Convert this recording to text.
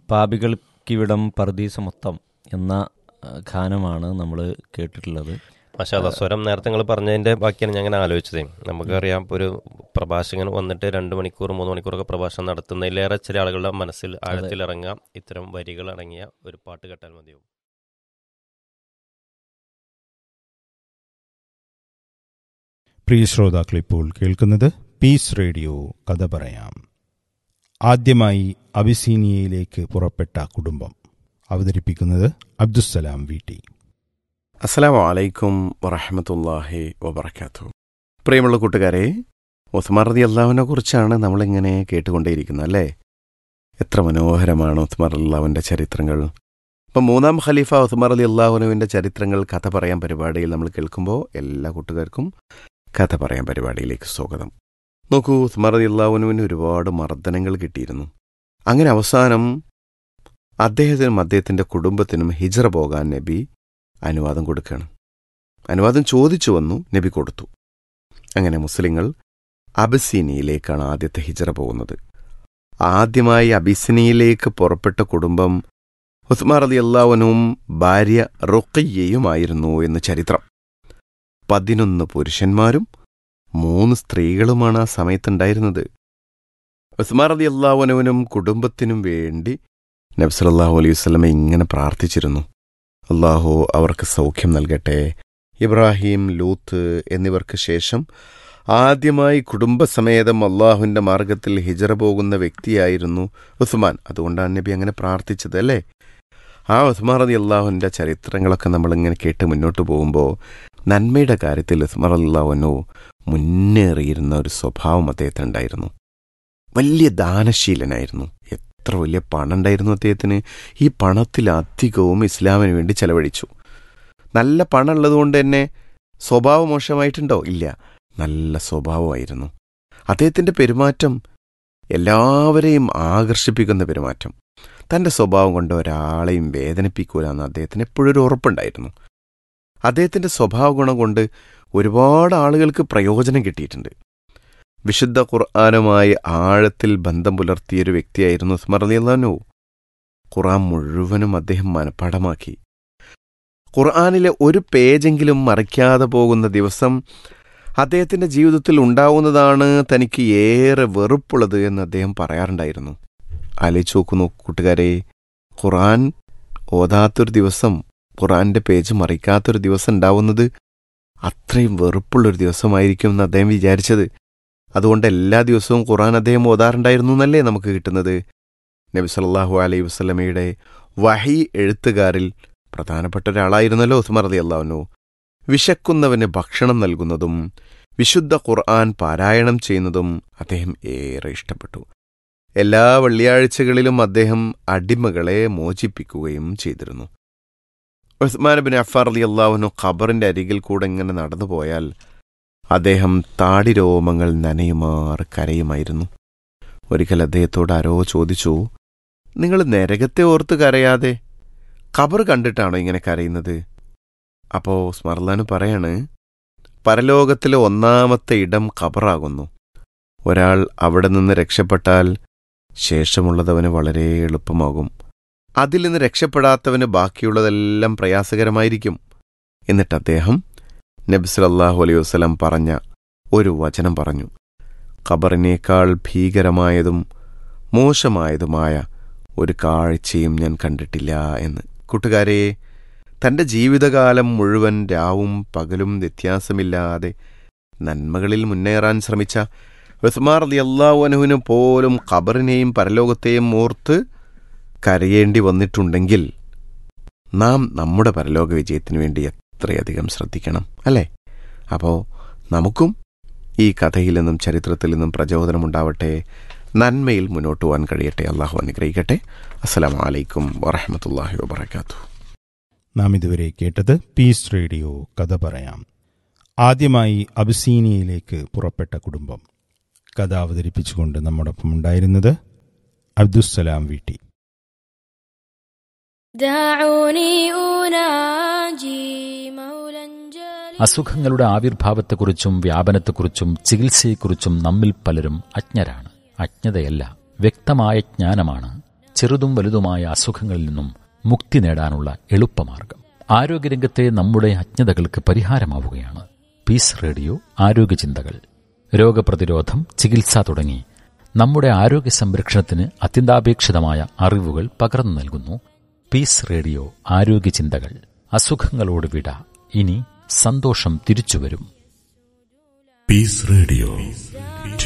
പാപികൾക്കിവിടം പർദീസ മൊത്തം എന്ന ആ, ഗാനമാണ് നമ്മൾ കേട്ടിട്ടുള്ളത് മാഷാല്ല സ്വരം നേരത്തെ നിങ്ങൾ പറഞ്ഞതിന്റെ ബാക്കിയാണ് ഞാൻ അങ്ങനെ ആലോചിച്ചത് നമുക്കറിയാം ഇപ്പൊ ഒരു പ്രഭാഷകൻ വന്നിട്ട് രണ്ട് മണിക്കൂർ മൂന്ന് മണിക്കൂറൊക്കെ പ്രഭാഷണം നടത്തുന്നതിലേറെ ചില ആളുകളുടെ മനസ്സിൽ ആഴത്തിലിറങ്ങുക ഇത്തരം വരികൾ അടങ്ങിയ ഒരു പാട്ട് കേട്ടാൽ മതിയാവും പ്രിയ ശ്രോതാക്കൾ ഇപ്പോൾ കേൾക്കുന്നത് പീസ് റേഡിയോ കഥ പറയാം ആദ്യമായി അബിസീനിയയിലേക്ക് പുറപ്പെട്ട കുടുംബം അവതരിപ്പിക്കുന്നത് അബ്ദുസ്സലാം വീട്ടി അസ്സലാമു അലൈക്കും വറഹമത്തല്ലാഹി വബർക്കാത്തു പ്രിയമുള്ള കൂട്ടുകാരെ ഉസ്മാൻ റതി അള്ളാഹുവിനെ കുറിച്ചാണ് നമ്മളിങ്ങനെ കേട്ടുകൊണ്ടേയിരിക്കുന്നത് അല്ലേ എത്ര മനോഹരമാണ് ഉസ്മാൻ അള്ളാഹുവിൻ്റെ ചരിത്രങ്ങൾ ഇപ്പം മൂന്നാം ഖലീഫ ഉസ്മാൻ അലി അള്ളാഹുനുവിൻ്റെ ചരിത്രങ്ങൾ കഥ പറയാൻ പരിപാടിയിൽ നമ്മൾ കേൾക്കുമ്പോൾ എല്ലാ കൂട്ടുകാർക്കും കഥ പറയാൻ പരിപാടിയിലേക്ക് സ്വാഗതം നോക്കൂ ഉസ്മാൻ അലി അള്ളാഹുനുവിന് ഒരുപാട് മർദ്ദനങ്ങൾ കിട്ടിയിരുന്നു അങ്ങനെ അവസാനം അദ്ദേഹത്തിനും അദ്ദേഹത്തിൻ്റെ കുടുംബത്തിനും ഹിജറ പോകാൻ നബി അനുവാദം കൊടുക്കുകയാണ് അനുവാദം ചോദിച്ചു വന്നു നബി കൊടുത്തു അങ്ങനെ മുസ്ലിങ്ങൾ അബിസീനിയയിലേക്കാണ് ആദ്യത്തെ ഹിജറ പോകുന്നത് ആദ്യമായി അബിസിനിയിലേക്ക് പുറപ്പെട്ട കുടുംബം ഉസ്മാർ അലി അള്ളാവനും ഭാര്യ റുക്കയ്യയുമായിരുന്നു എന്ന് ചരിത്രം പതിനൊന്ന് പുരുഷന്മാരും മൂന്ന് സ്ത്രീകളുമാണ് ആ സമയത്തുണ്ടായിരുന്നത് ഉസ്മാർ അലി അള്ളാവനുവിനും കുടുംബത്തിനും വേണ്ടി നബ്സലല്ലാഹു അലൈഹി വസ്ലമ ഇങ്ങനെ പ്രാർത്ഥിച്ചിരുന്നു അള്ളാഹു അവർക്ക് സൗഖ്യം നൽകട്ടെ ഇബ്രാഹിം ലൂത്ത് എന്നിവർക്ക് ശേഷം ആദ്യമായി കുടുംബസമേതം അള്ളാഹുവിൻ്റെ മാർഗത്തിൽ ഹിജറ പോകുന്ന വ്യക്തിയായിരുന്നു ഉസ്മാൻ അതുകൊണ്ടാണ് നബി അങ്ങനെ പ്രാർത്ഥിച്ചത് അല്ലേ ആ ഉസ്മാൻ റതി അള്ളാഹുവിൻ്റെ ചരിത്രങ്ങളൊക്കെ നമ്മളിങ്ങനെ കേട്ട് മുന്നോട്ട് പോകുമ്പോൾ നന്മയുടെ കാര്യത്തിൽ ഉസ്മാൻ അള്ളാഹുനോ മുന്നേറിയിരുന്ന ഒരു സ്വഭാവം അദ്ദേഹത്തിനുണ്ടായിരുന്നു വലിയ ദാനശീലനായിരുന്നു എത്ര വലിയ പണം ഉണ്ടായിരുന്നു അദ്ദേഹത്തിന് ഈ പണത്തിലധികവും ഇസ്ലാമിന് വേണ്ടി ചെലവഴിച്ചു നല്ല പണം ഉള്ളതുകൊണ്ട് തന്നെ സ്വഭാവം മോശമായിട്ടുണ്ടോ ഇല്ല നല്ല സ്വഭാവമായിരുന്നു അദ്ദേഹത്തിൻ്റെ പെരുമാറ്റം എല്ലാവരെയും ആകർഷിപ്പിക്കുന്ന പെരുമാറ്റം തൻ്റെ സ്വഭാവം കൊണ്ട് ഒരാളെയും വേദനിപ്പിക്കൂല എന്ന് അദ്ദേഹത്തിന് എപ്പോഴും ഒരു ഉറപ്പുണ്ടായിരുന്നു അദ്ദേഹത്തിൻ്റെ സ്വഭാവ ഗുണം കൊണ്ട് ഒരുപാട് ആളുകൾക്ക് പ്രയോജനം കിട്ടിയിട്ടുണ്ട് വിശുദ്ധ ഖുർആാനുമായി ആഴത്തിൽ ബന്ധം പുലർത്തിയൊരു വ്യക്തിയായിരുന്നു ഉസ്മർ അലി അള്ളാനു ഖുർആൻ മുഴുവനും അദ്ദേഹം മനഃപ്പാഠമാക്കി ഖുർആാനിലെ ഒരു പേജെങ്കിലും മറിക്കാതെ പോകുന്ന ദിവസം അദ്ദേഹത്തിൻ്റെ ജീവിതത്തിൽ ഉണ്ടാവുന്നതാണ് തനിക്ക് ഏറെ വെറുപ്പുള്ളത് എന്ന് അദ്ദേഹം പറയാറുണ്ടായിരുന്നു ആലോചിച്ച് നോക്കുന്നു കൂട്ടുകാരെ ഖുർആൻ ഓതാത്തൊരു ദിവസം ഖുർആന്റെ പേജ് മറിക്കാത്തൊരു ദിവസം ഉണ്ടാവുന്നത് അത്രയും വെറുപ്പുള്ളൊരു ദിവസമായിരിക്കും എന്ന് അദ്ദേഹം വിചാരിച്ചത് അതുകൊണ്ട് എല്ലാ ദിവസവും ഖുർആൻ അദ്ദേഹം ഓതാറുണ്ടായിരുന്നു എന്നല്ലേ നമുക്ക് കിട്ടുന്നത് നബി സല്ലല്ലാഹു അലൈഹി വസല്ലമയുടെ വഹി എഴുത്തുകാരിൽ പ്രധാനപ്പെട്ട ഒരാളായിരുന്നല്ലോ ഉസ്മർ അലി അള്ളാഹുനു വിശക്കുന്നവന് ഭക്ഷണം നൽകുന്നതും വിശുദ്ധ ഖുർആൻ പാരായണം ചെയ്യുന്നതും അദ്ദേഹം ഏറെ ഇഷ്ടപ്പെട്ടു എല്ലാ വെള്ളിയാഴ്ചകളിലും അദ്ദേഹം അടിമകളെ മോചിപ്പിക്കുകയും ചെയ്തിരുന്നു ഉസ്മാൻ ബിൻ അഫാർ അലി അള്ളാഹുനു ഖബറിന്റെ അരികിൽ കൂടെ ഇങ്ങനെ നടന്നു പോയാൽ അദ്ദേഹം താടി രോമങ്ങൾ നനയുമാർ കരയുമായിരുന്നു ഒരിക്കൽ അദ്ദേഹത്തോട് ആരോ ചോദിച്ചു നിങ്ങൾ നരകത്തെ ഓർത്ത് കരയാതെ ഖബർ കണ്ടിട്ടാണോ ഇങ്ങനെ കരയുന്നത് അപ്പോ സ്മർലാന് പറയാണ് പരലോകത്തിലെ ഒന്നാമത്തെ ഇടം ഖബറാകുന്നു ഒരാൾ അവിടെ നിന്ന് രക്ഷപ്പെട്ടാൽ ശേഷമുള്ളതവന് വളരെ എളുപ്പമാകും അതിൽ നിന്ന് രക്ഷപ്പെടാത്തവന് ബാക്കിയുള്ളതെല്ലാം പ്രയാസകരമായിരിക്കും എന്നിട്ട് അദ്ദേഹം നബി സല്ലല്ലാഹു അലൈഹി വസല്ലം പറഞ്ഞ ഒരു വചനം പറഞ്ഞു ഖബറിനേക്കാൾ ഭീകരമായതും മോശമായതുമായ ഒരു കാഴ്ചയും ഞാൻ കണ്ടിട്ടില്ല എന്ന് കൂട്ടുകാരെ തന്റെ ജീവിതകാലം മുഴുവൻ രാവും പകലും വ്യത്യാസമില്ലാതെ നന്മകളിൽ മുന്നേറാൻ ശ്രമിച്ച ഉസ്മാർ അള്ളാഹുനുവിന് പോലും ഖബറിനെയും പരലോകത്തെയും ഓർത്ത് കരയേണ്ടി വന്നിട്ടുണ്ടെങ്കിൽ നാം നമ്മുടെ പരലോക വിജയത്തിനു വേണ്ടി എത്രയധികം ശ്രദ്ധിക്കണം അല്ലേ അപ്പോൾ നമുക്കും ഈ കഥയിൽ നിന്നും ചരിത്രത്തിൽ നിന്നും പ്രചോദനമുണ്ടാവട്ടെ നന്മയിൽ മുന്നോട്ട് പോകാൻ കഴിയട്ടെ അള്ളാഹു അനുഗ്രഹിക്കട്ടെ അസ്സലാമു അലൈക്കും വറഹമത്തല്ലാഹി വബർക്കാത്തു നാം ഇതുവരെ കേട്ടത് പീസ് റേഡിയോ കഥ പറയാം ആദ്യമായി അബിസീനിയയിലേക്ക് പുറപ്പെട്ട കുടുംബം കഥ അവതരിപ്പിച്ചുകൊണ്ട് നമ്മോടൊപ്പം ഉണ്ടായിരുന്നത് അബ്ദുസ്സലാം വീട്ടി دعوني أناجي مولا جليلا അസുഖങ്ങളുടെ ആവിർഭാവത്തെക്കുറിച്ചും വ്യാപനത്തെക്കുറിച്ചും ചികിത്സയെക്കുറിച്ചും നമ്മിൽ പലരും അജ്ഞരാണ് അജ്ഞതയല്ല വ്യക്തമായ ജ്ഞാനമാണ് ചെറുതും വലുതുമായ അസുഖങ്ങളിൽ നിന്നും മുക്തി നേടാനുള്ള എളുപ്പമാർഗം ആരോഗ്യരംഗത്തെ നമ്മുടെ അജ്ഞതകൾക്ക് പരിഹാരമാവുകയാണ് പീസ് റേഡിയോ ആരോഗ്യചിന്തകൾ രോഗപ്രതിരോധം ചികിത്സ തുടങ്ങി നമ്മുടെ ആരോഗ്യ സംരക്ഷണത്തിന് അത്യന്താപേക്ഷിതമായ അറിവുകൾ പകർന്നു നൽകുന്നു പീസ് റേഡിയോ ആരോഗ്യചിന്തകൾ അസുഖങ്ങളോട് വിട ഇനി സന്തോഷം തിരിച്ചുവരും Peace Radio.